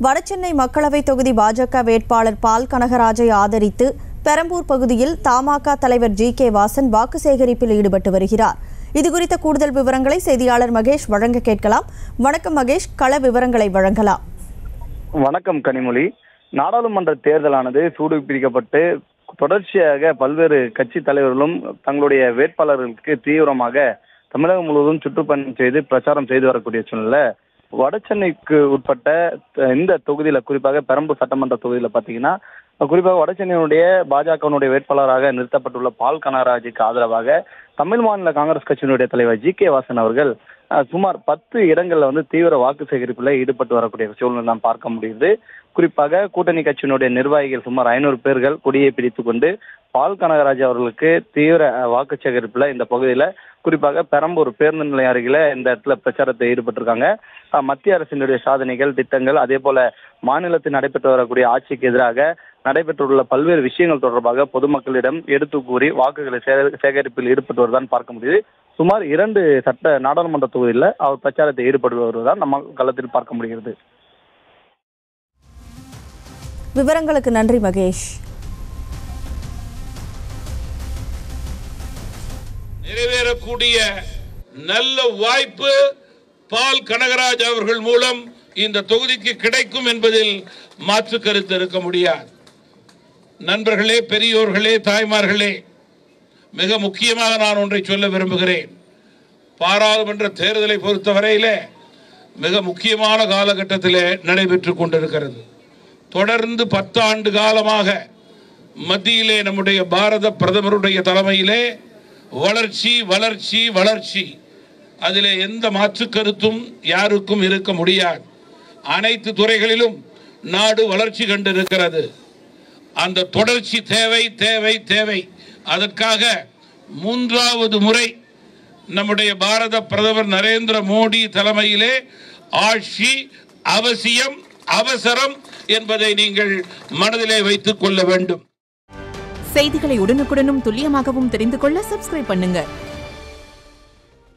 வடசென்னை மக்களவை தொகுதி பாஜக வேட்பாளர் பால் கனகராஜை ஆதரித்து பெரம்பூர் பகுதியில் தமாக தலைவர் ஜி கே வாசன் வாக்கு சேகரிப்பில் ஈடுபட்டு வருகிறார் இதுகுறித்த கூடுதல் விவரங்களை செய்தியாளர் மகேஷ் வழங்க கேட்கலாம் வணக்கம் மகேஷ் கள விவரங்களை வழங்கலாம் வணக்கம் கனிமொழி நாடாளுமன்ற தேர்தலானது சூடு பிடிக்கப்பட்டு தொடர்ச்சியாக பல்வேறு கட்சி தலைவர்களும் தங்களுடைய வேட்பாளர்களுக்கு தீவிரமாக தமிழகம் முழுவதும் சுற்றுப்பயணம் செய்து பிரச்சாரம் செய்து வரக்கூடிய சூழ்நிலை வடசென்னைக்கு உட்பட்ட த- இந்த தொகுதியில குறிப்பாக பெரம்பூர் சட்டமன்ற தொகுதியில பாத்தீங்கன்னா குறிப்பாக வடசென்னையினுடைய பாஜகவினுடைய வேட்பாளராக நிறுத்தப்பட்டுள்ள பால் கனகராஜுக்கு ஆதரவாக தமிழ் மாநில காங்கிரஸ் கட்சியினுடைய தலைவர் ஜி கே வாசன் அவர்கள் அஹ், சுமார் பத்து இடங்கள்ல வந்து தீவிர வாக்கு சேகரிப்புல ஈடுபட்டு வரக்கூடிய சூழ்நிலை நாம் பார்க்க முடியுது குறிப்பாக கூட்டணி கட்சியினுடைய நிர்வாகிகள் சுமார் ஐநூறு பேர்கள் கொடியை பிடித்துக் கொண்டு பால் கனகராஜ் அவர்களுக்கு தீவிர அஹ், வாக்கு சேகரிப்புல இந்த பகுதியில குறிப்பாக பெரம்பூர் பேருந்து நிலையம் அருகில இந்த இடத்துல பிரச்சாரத்தை ஈடுபட்டிருக்காங்க அஹ், மத்திய அரசினுடைய சாதனைகள் திட்டங்கள் அதே போல மாநிலத்தில் நடைபெற்று வரக்கூடிய ஆட்சிக்கு எதிராக நடைபெற்றுள்ள பல்வேறு விஷயங்கள் தொடர்பாக பொதுமக்களிடம் எடுத்து கூறி வாக்குகளை சே- சேகரிப்பில் ஈடுபட்டு வருவதான் பார்க்க முடியுது சுமார் இரண்டு சட்ட நாடாளுமன்ற தொகுதியில் அவர் பிரச்சாரத்தில் ஈடுபட்டு வருவதுதான் நம்ம களத்தில் பார்க்க முடிகிறது விவரங்களுக்கு நன்றி மகேஷ் நிறைவேறக்கூடிய நல்ல வாய்ப்பு பால் கனகராஜ் அவர்கள் மூலம் இந்த தொகுதிக்கு கிடைக்கும் என்பதில் மாற்று கருத்து இருக்க முடியாது நண்பர்களே பெரியோர்களே தாய்மார்களே மிக முக்கியமாக நான் ஒன்றை சொல்ல விரும்புகிறேன் பாராளுமன்ற தேர்தலை பொறுத்தவரையிலே மிக முக்கியமான காலகட்டத்திலே நடைபெற்றுக் கொண்டிருக்கிறது தொடர்ந்து பத்து ஆண்டு காலமாக மத்தியிலே நம்முடைய பாரத பிரதமருடைய தலைமையிலே வளர்ச்சி வளர்ச்சி வளர்ச்சி அதிலே எந்த மாற்று கருத்தும் யாருக்கும் இருக்க முடியாது அனைத்து துறைகளிலும் நாடு வளர்ச்சி கண்டிருக்கிறது அந்த தொடர்ச்சி தேவை தேவை தேவை அதற்காக மூன்றாவது முறை நம்முடைய பாரத பிரதமர் நரேந்திர மோடி தலைமையிலே ஆட்சி அவசியம் அவசரம் என்பதை நீங்கள் மனதிலே வைத்துக் கொள்ள வேண்டும் செய்திகளை உடனுக்குடனும் துல்லியமாகவும் தெரிந்து கொள்ள சப்ஸ்கிரைப் பண்ணுங்க